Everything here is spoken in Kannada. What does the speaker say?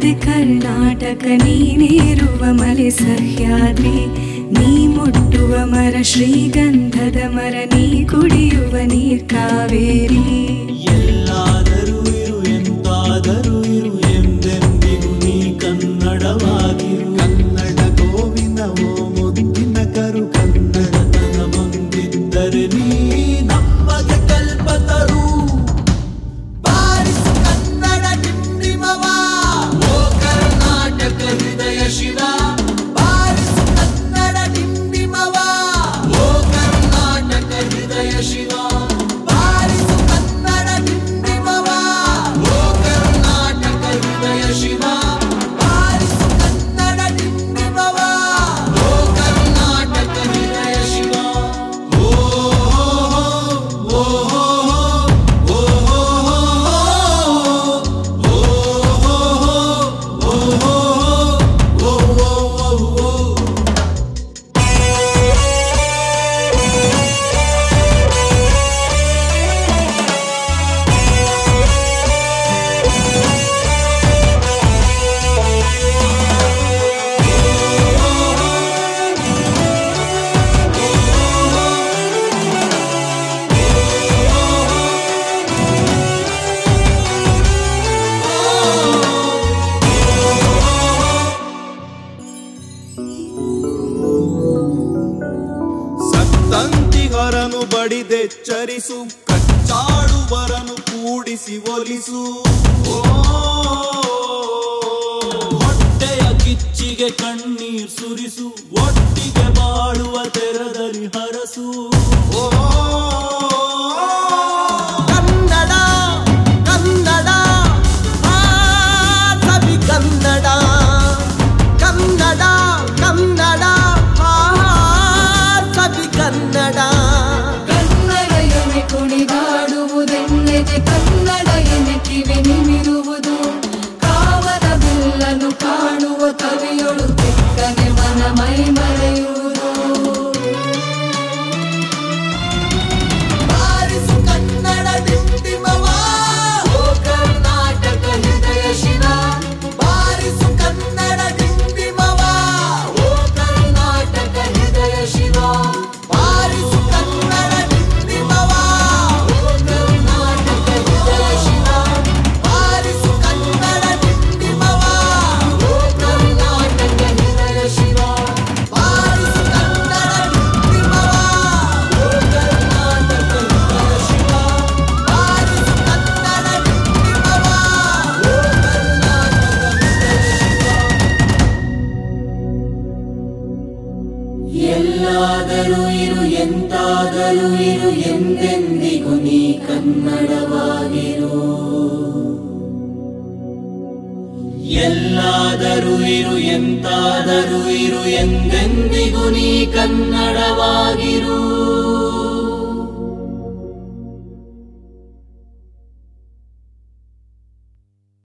ಮತ್ತೆ ಕರ್ನಾಟಕ ನೀನೇರುವ ಮಲೆ ಸಹ್ಯಾದ್ರಿ ನೀ ಮುಟ್ಟುವ ಮರ ಶ್ರೀಗಂಧದ ಮರ ನೀ ಕುಡಿಯುವ ನೀರ್ ಕಾವೇರಿ ಎಲ್ಲಾದರೂ ಇರು ಎಂತಾದರೂ ಇರು ಎಂದೆಂದಿಗೂ ನೀ ಕನ್ನಡವಾಗಿರು ಕನ್ನಡ ಗೋವಿನ ಓ ಮುದ್ದಿನ ಕರು ಕನ್ನಡತನ ಬಂದಿದ್ದರೆ ನೀ ನಮಗೆ ಕಲ್ಪತರು ಬಾರಿಸು ಕನ್ನಡ ಡಿಂಡಿಮವ ಓ ಕರ್ನಾಟಕ ಹೃದಯ ಶಿವ ಬಾರಿಸು ಕನ್ನಡ ಡಿಂಡಿಮವ ಓ ಕರ್ನಾಟಕ ಹೃದಯ ಶಿವ ಬಾರಿಸು ಕನ್ನಡ ಡಿಂಡಿಮವ ಓ ಕರ್ನಾಟಕ ಹೃದಯ ಶಿವ ಬಾರಿಸು ಕನ್ನಡ ಡಿಂಡಿಮವ ಓ ಕರ್ನಾಟಕ ಹೃದಯ ಶಿವ ಓ ಓ ಓ ಸತ್ತಂತಿಗರನು ಬಡಿದೆಚ್ಚರಿಸು ಕಚ್ಚಾಡುವರನು ಕೂಡಿಸಿ ಒಲಿಸು ಓ, ಹೊಟ್ಟೆಯ ಕಿಚ್ಚಿಗೆ ಕಣ್ಣೀರ್ ಸುರಿಸು ಒಟ್ಟಿಗೆ ಬಾಳುವ ತೆರದಲ್ಲಿ ಹರಸು ಓ, ಕನ್ನಡ ಕನ್ನಡ ಆ ಕವಿ ಕನ್ನಡ ಕನ್ನಡ ಕನ್ನಡ ಆ ಕವಿ ಕನ್ನಡ ಕನ್ನಡ ಎನೆ ಕುಣಿದಾಡುವುದೆನ್ನೆದೆ ಕನ್ನಡ ಎನೆ ಕಿವಿ ನಿಮಿರುವುದು ಕಾವದ ಬಿಲ್ಲನ್ನು ಕಾಣುವ ಕವಿಯೊಳು ತೆಕ್ಕನೆ ಮನ ಮೈ ಮರೆಯುವುದು ಬಾರಿಸು ಕನ್ನಡ ಡಿಂಡಿಮವ ಓ ಕರ್ನಾಟಕ ಹೃದಯ ಶಿವ ಬಾರಿಸು ಕನ್ನಡ ಡಿಂಡಿಮವ ಓ ಕರ್ನಾಟಕ ಹೃದಯ ಶಿವ ಬಾರಿಸು ಕನ್ನಡ ಡಿಂಡಿಮವ ಓ ಕರ್ನಾಟಕ ಹೃದಯ ಶಿವ ಬಾರಿಸು ಕನ್ನಡ ಡಿಂಡಿಮವ ಓ ಕರ್ನಾಟಕ ಹೃದಯ ಶಿವ ಬಾರಿಸು ಕನ್ನಡ ಡಿಂಡಿಮವ ಓ ಕರ್ನಾಟಕ ಹೃದಯ ಶಿವ ಬಾರಿಸು ಕನ್ನಡ ಡಿಂಡಿಮವ ಓ ಎಲ್ಲಾದರೂ ಇರು ಎಂತಾದರೂ ಇರು ಎಂದೆಂದಿಗೂ ನೀ ಕನ್ನಡವಾಗಿರು ಎಲ್ಲಾದರೂ ಇರು ಎಂತಾದರೂ ಇರು ಎಂದೆಂದಿಗೂ ನೀ ಕನ್ನಡವಾಗಿರು